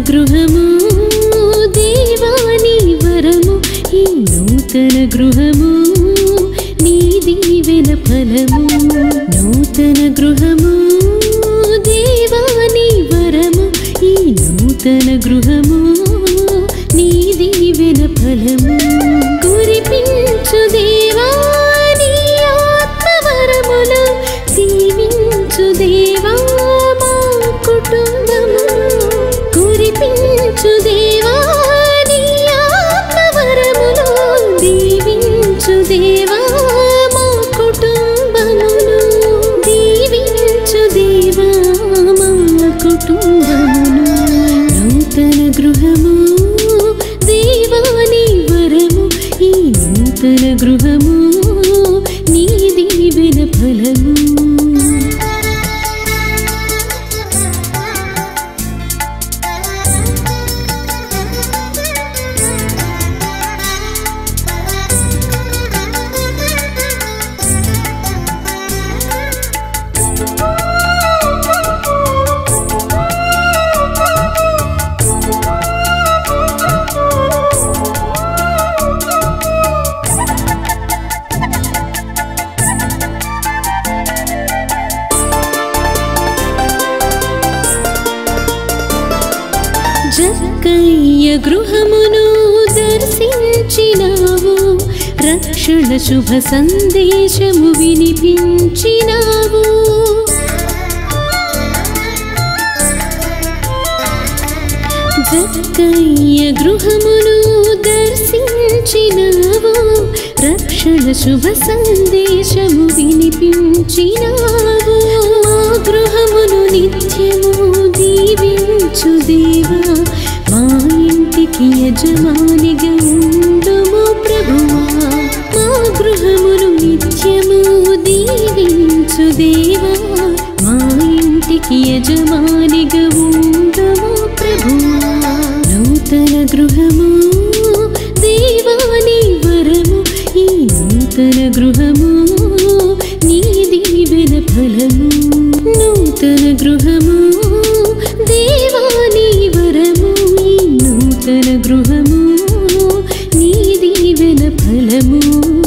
గృహము దేవాని వరము ఈ నూతన గృహము నీ దీవెన ఫలము నూతన గృహము దేవాని వరము ఈ నూతన గృహము నీ దీవెన ఫలము కురిపించు దేవా నీ ఆత్మవరములు దీవించు దేవా మా కుటుంబము కురిపించు దేవా నీ ఆత్మవరములు దీవించు దేవా మా కుటుంబమును దీవించు దేవా మా కుటుంబమును నూతన గృహము దేవాని వరము ఈ నూతన గృహము నీ దీవెన ఫలము జక్కయ్య గృహమును దర్శించినావు రక్షణ శుభ సందేశము వినిపించినావు జక్కయ్య గృహమును దర్శించినావు రక్షణ శుభ సందేశము వినిపించినావు మా గృహమును నిత్యము దీవించు దేవా మా ఇంటికి యజమానిగా ఉండుము ప్రభువా మా గృహమును నిత్యము దీవించు దేవా మా ఇంటికి యజమానిగా ఉండుము ప్రభువా నూతన గృహము దేవాని వరము ఈ నూతన గృహము నీ దీవెన ఫలము నూతన గృహము దేవాని వరము ఈ నూతన గృహము నీ దీవెన ఫలము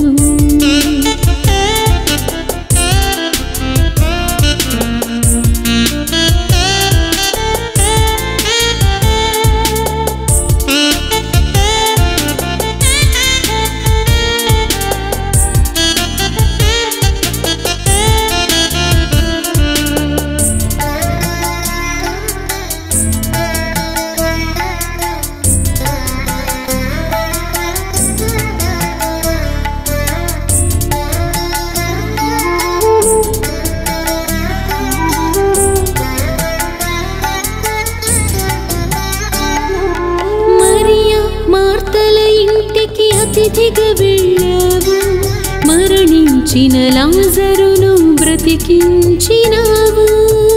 మరియా మార్తల ఇంటికి అతిథిగా వెళ్ళావు మరణించిన లాజరును బ్రతికించినావు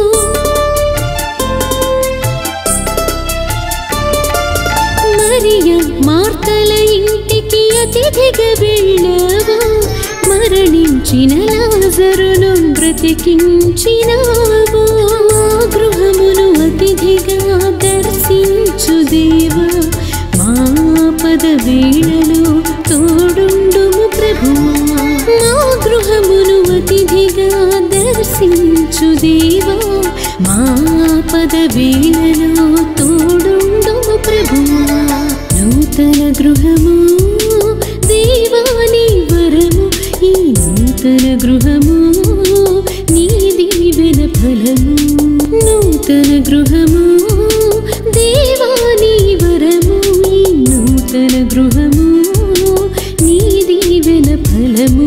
మరియా మార్తల ఇంటికి అతిథిగా వెళ్ళావు మరణించిన లాజరును బ్రతికించినావు మా గృహమును అతిథిగా దర్శించు దేవా మా పద వేళలో తోడుండుము ప్రభువా మా గృహమును అతిథిగా దర్శించు దేవా మా పద వేళలో తోడుండుము ప్రభువా నూతన గృహము దేవాని వరము ఈ నూతన గృహము నీ దీవెన ఫలము నూతన గృహము దేవాని వరము ఈ నూతన గృహము నీ దీవెన ఫలము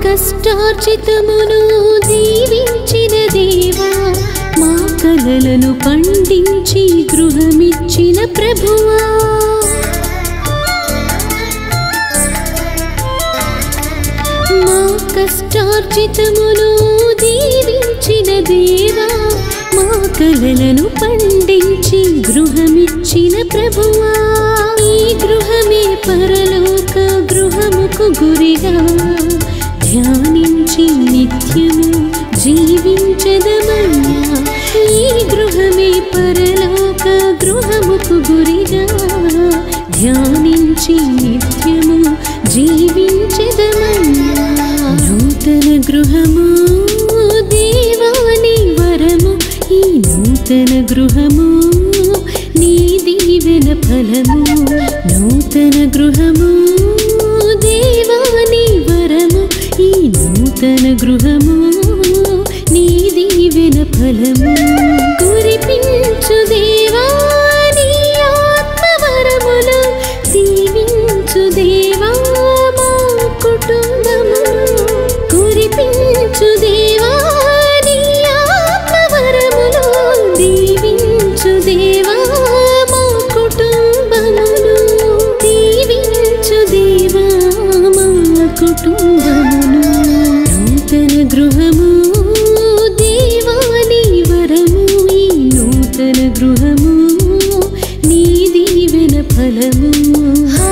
కష్టార్జితమును దీవించిన దేవా మా కలలను పండించి గృహమిచ్చిన ప్రభువా మా కష్టార్జితమును దీవించిన దేవా మా కలలను పండించి గృహమిచ్చిన ప్రభువా ఈ గృహమే పరలోక గృహముకు గురిగా ధ్యానించి నిత్యము జీవించదమన్నా ఈ గృహమే పరలోక గృహముకు గురిగా ధ్యానించి నిత్యము జీవించదమన్నా నూతన గృహము దేవాని వరము ఈ నూతన గృహము నీ దీవెన ఫలము నూతన గృహము దేవాని వరము ఈ నూతన గృహము నీ దీవెన ఫలము కురిపించు దేవా నీ ఆత్మవరములు దీవించు దేవా మా కుటుంబము కురిపించు దేవా నీ ఆత్మవరములు దీవించు దేవా మా కుటుంబమును దీవించు దేవా మా కుటుంబమును నూతన గృహము దేవాని వరము ఈ నూతన గృహము నీ దీవెన ఫలము